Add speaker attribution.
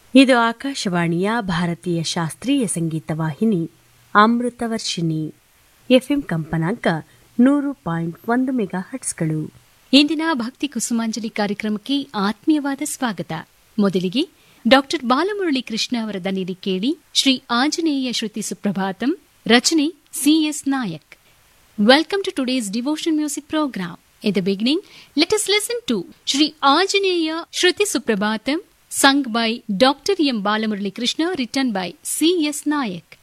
Speaker 1: ಇದು ಆಕಾಶವಾಣಿಯ ಭಾರತೀಯ ಶಾಸ್ತ್ರೀಯ ಸಂಗೀತ ವಾಹಿನಿ ಅಮೃತವರ್ಷಿಣಿ ಎಫ್ಎಂ ಕಂಪನಾಂಕ ನೂರು ಪಾಯಿಂಟ್ ಒಂದು ಮೆಗಾ ಹಟ್ಸ್ಗಳು
Speaker 2: ಇಂದಿನ ಭಕ್ತಿ ಕುಸುಮಾಂಜಲಿ ಕಾರ್ಯಕ್ರಮಕ್ಕೆ ಆತ್ಮೀಯವಾದ ಸ್ವಾಗತ ಮೊದಲಿಗೆ ಡಾಕ್ಟರ್ ಬಾಲಮುರಳಿ ಕೃಷ್ಣ ಅವರ ದನಿಲಿ ಕೇಳಿ ಶ್ರೀ ಆಂಜನೇಯ ಶ್ರುತಿ ಸುಪ್ರಭಾತಂ ರಚನೆ C S Nayak welcome to today's devotion music program in the beginning let us listen to Shri Anjaneya Shruti Suprabhatam sung by Dr. M. Balamurali Krishna, written by C.S. Nayak.